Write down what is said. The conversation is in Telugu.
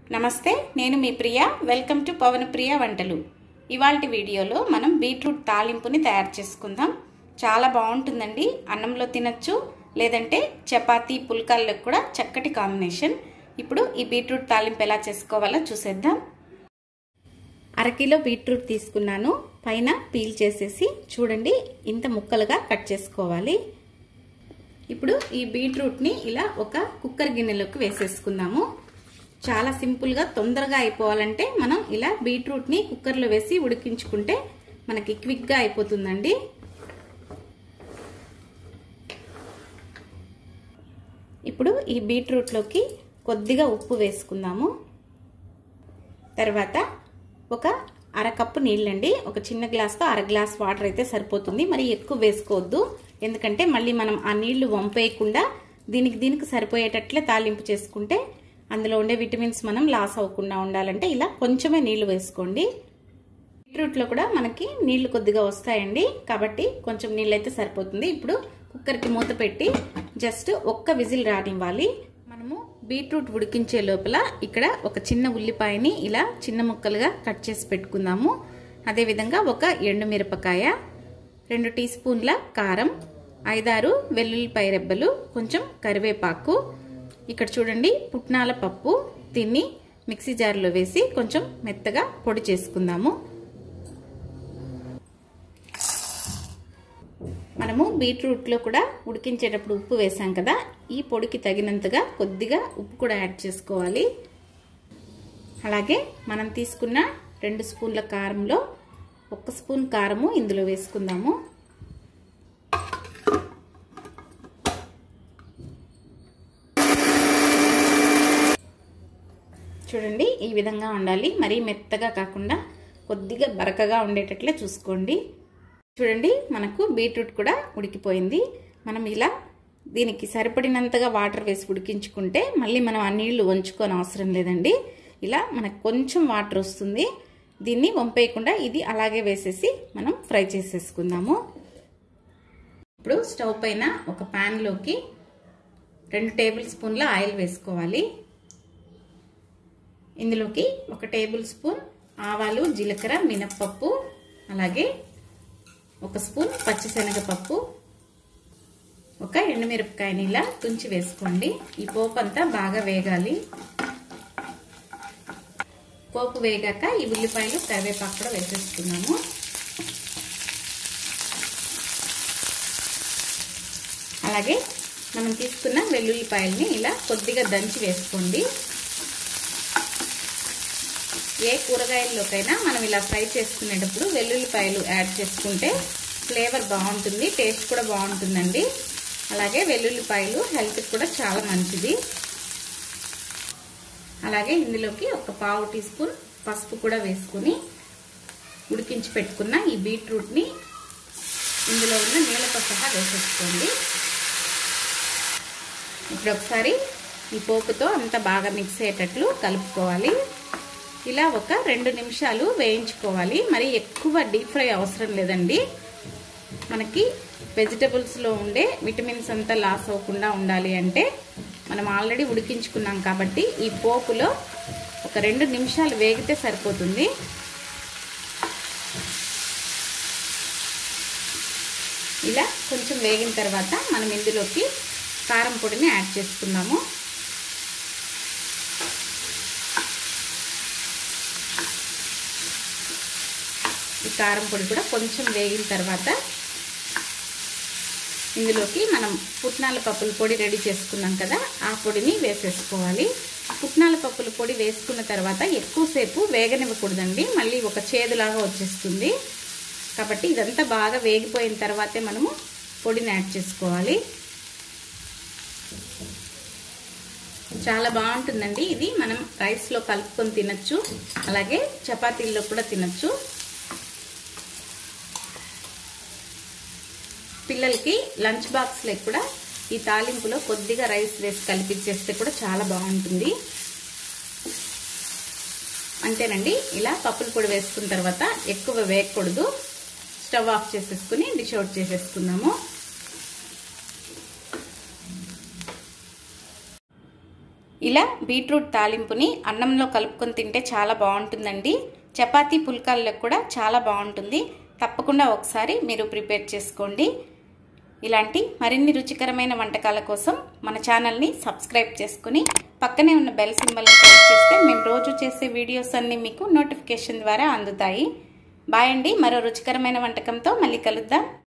నమస్తే నేను మీ ప్రియ వెల్కమ్ టు పవన్ ప్రియ వంటలు ఇవాళ వీడియోలో మనం బీట్రూట్ తాలింపుని తయారు చేసుకుందాం చాలా బాగుంటుందండి అన్నంలో తినచ్చు లేదంటే చపాతీ పుల్కాల్లో కూడా చక్కటి కాంబినేషన్ ఇప్పుడు ఈ బీట్రూట్ తాలింపు ఎలా చేసుకోవాలో చూసేద్దాం అరకిలో బీట్రూట్ తీసుకున్నాను పైన పీల్ చేసేసి చూడండి ఇంత ముక్కలుగా కట్ చేసుకోవాలి ఇప్పుడు ఈ బీట్రూట్ని ఇలా ఒక కుక్కర్ గిన్నెలోకి వేసేసుకుందాము చాలా సింపుల్గా తొందరగా అయిపోవాలంటే మనం ఇలా బీట్రూట్ని కుక్కర్లో వేసి ఉడికించుకుంటే మనకి క్విక్గా అయిపోతుందండి ఇప్పుడు ఈ బీట్రూట్లోకి కొద్దిగా ఉప్పు వేసుకుందాము తర్వాత ఒక అరకప్పు నీళ్ళండి ఒక చిన్న గ్లాస్తో అర గ్లాస్ వాటర్ అయితే సరిపోతుంది మరి ఎక్కువ వేసుకోవద్దు ఎందుకంటే మళ్ళీ మనం ఆ నీళ్లు వంపేయకుండా దీనికి దీనికి సరిపోయేటట్లే తాలింపు చేసుకుంటే అందులో ఉండే విటమిన్స్ మనం లాస్ అవ్వకుండా ఉండాలంటే ఇలా కొంచెమే నీళ్లు వేసుకోండి బీట్రూట్లో కూడా మనకి నీళ్లు కొద్దిగా వస్తాయండి కాబట్టి కొంచెం నీళ్ళు అయితే సరిపోతుంది ఇప్పుడు కుక్కర్కి మూత పెట్టి జస్ట్ ఒక్క విజిల్ రానివ్వాలి మనము బీట్రూట్ ఉడికించే లోపల ఇక్కడ ఒక చిన్న ఉల్లిపాయని ఇలా చిన్న ముక్కలుగా కట్ చేసి పెట్టుకుందాము అదేవిధంగా ఒక ఎండుమిరపకాయ రెండు టీ స్పూన్ల కారం ఐదారు వెల్లుల్లిపాయ రెబ్బలు కొంచెం కరివేపాకు ఇక్కడ చూడండి పుట్నాల పప్పు దీన్ని మిక్సీ జార్లో వేసి కొంచెం మెత్తగా పొడి చేసుకుందాము మనము బీట్రూట్లో కూడా ఉడికించేటప్పుడు ఉప్పు వేసాం కదా ఈ పొడికి తగినంతగా కొద్దిగా ఉప్పు కూడా యాడ్ చేసుకోవాలి అలాగే మనం తీసుకున్న రెండు స్పూన్ల కారంలో ఒక స్పూన్ కారము ఇందులో వేసుకుందాము చూడండి ఈ విధంగా ఉండాలి మరీ మెత్తగా కాకుండా కొద్దిగా బరకగా ఉండేటట్లే చూసుకోండి చూడండి మనకు బీట్రూట్ కూడా ఉడికిపోయింది మనం ఇలా దీనికి సరిపడినంతగా వాటర్ వేసి ఉడికించుకుంటే మళ్ళీ మనం ఆ నీళ్లు వంచుకొని అవసరం లేదండి ఇలా మనకు కొంచెం వాటర్ వస్తుంది దీన్ని వంపేయకుండా ఇది అలాగే వేసేసి మనం ఫ్రై చేసేసుకుందాము ఇప్పుడు స్టవ్ పైన ఒక ప్యాన్లోకి రెండు టేబుల్ స్పూన్ల ఆయిల్ వేసుకోవాలి ఇందులోకి ఒక టేబుల్ స్పూన్ ఆవాలు జీలకర్ర మినప్పప్పు అలాగే ఒక స్పూన్ పచ్చిశనగపప్పు ఒక ఎండుమిరపకాయని ఇలా తుంచి వేసుకోండి ఈ పోపు అంతా బాగా వేగాలి పోపు వేగాక ఈ ఉల్లిపాయలు కరివేపాకు కూడా వేసేసుకున్నాము అలాగే మనం తీసుకున్న వెల్లుల్లిపాయల్ని ఇలా కొద్దిగా దంచి వేసుకోండి ఏ కూరగాయల్లోకైనా మనం ఇలా ఫ్రై చేసుకునేటప్పుడు వెల్లుల్లిపాయలు యాడ్ చేసుకుంటే ఫ్లేవర్ బాగుంటుంది టేస్ట్ కూడా బాగుంటుందండి అలాగే వెల్లుల్లిపాయలు హెల్త్కి కూడా చాలా మంచిది అలాగే ఇందులోకి ఒక పావు టీ స్పూన్ పసుపు కూడా వేసుకుని ఉడికించి పెట్టుకున్న ఈ బీట్రూట్ని ఇందులో ఉన్న నీళ్ళతో సహా వేసేసుకోండి ఇప్పుడు ఒకసారి ఈ పోపుతో అంతా బాగా మిక్స్ అయ్యేటట్లు కలుపుకోవాలి ఇలా ఒక రెండు నిమిషాలు వేయించుకోవాలి మరి ఎక్కువ డీప్ ఫ్రై అవసరం లేదండి మనకి వెజిటబుల్స్లో ఉండే విటమిన్స్ అంతా లాస్ అవ్వకుండా ఉండాలి అంటే మనం ఆల్రెడీ ఉడికించుకున్నాం కాబట్టి ఈ పోపులో ఒక రెండు నిమిషాలు వేగితే సరిపోతుంది ఇలా కొంచెం వేగిన తర్వాత మనం ఇందులోకి కారం పొడిని యాడ్ చేసుకుందాము ఈ కారం పొడి కూడా కొంచెం వేగిన తర్వాత ఇందులోకి మనం పుట్నాల పప్పుల పొడి రెడీ చేసుకున్నాం కదా ఆ పొడిని వేసేసుకోవాలి పుట్నాల పప్పుల పొడి వేసుకున్న తర్వాత ఎక్కువసేపు వేగనివ్వకూడదండి మళ్ళీ ఒక చేదులాగా వచ్చేస్తుంది కాబట్టి ఇదంతా బాగా వేగిపోయిన తర్వాతే మనము పొడిని యాడ్ చేసుకోవాలి చాలా బాగుంటుందండి ఇది మనం రైస్లో కలుపుకొని తినచ్చు అలాగే చపాతీల్లో కూడా తినచ్చు పిల్లలకి లంచ్ బాక్స్లో కూడా ఈ తాలింపులో కొద్దిగా రైస్ వేసి కలిపించేస్తే కూడా చాలా బాగుంటుంది అంతేనండి ఇలా పప్పుల పొడి వేసుకున్న తర్వాత ఎక్కువ వేయకూడదు స్టవ్ ఆఫ్ చేసేసుకుని డిష్ అవుట్ చేసేసుకుందాము ఇలా బీట్రూట్ తాలింపుని అన్నంలో కలుపుకొని తింటే చాలా బాగుంటుందండి చపాతీ పుల్కాల్లో కూడా చాలా బాగుంటుంది తప్పకుండా ఒకసారి మీరు ప్రిపేర్ చేసుకోండి ఇలాంటి మరిన్ని రుచికరమైన వంటకాల కోసం మన ఛానల్ని సబ్స్క్రైబ్ చేసుకుని పక్కనే ఉన్న బెల్ సింబల్ని ప్రెస్ చేస్తే మేము రోజు చేసే వీడియోస్ అన్నీ మీకు నోటిఫికేషన్ ద్వారా అందుతాయి బాయ్ అండి మరో రుచికరమైన వంటకంతో మళ్ళీ కలుద్దాం